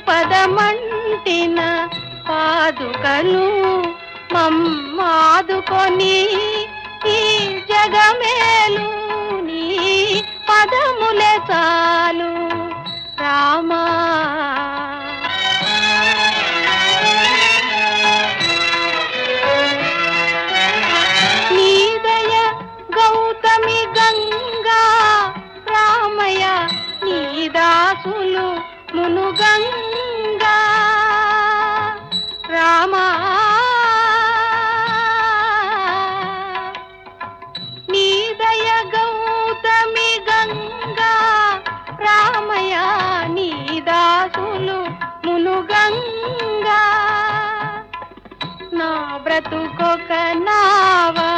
పదమంటిన పాదుకలు మమ్మాదుకొని ఈ జగమేలు నీ పదములే చాలు రామా నీదయ గౌతమి గంగా రామయ్య నీదాసులు మునుగంగా రామా నీదయ గౌతమి గంగా రామయ్య నీదాసులు మునుగంగా నా బ్రతుకొక నావా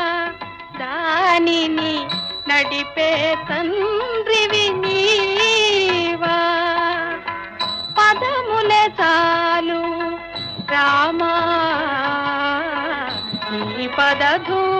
దానిని నడిపే తండ్రివి నీవా పదములే చాలు రామా నీ పదధూ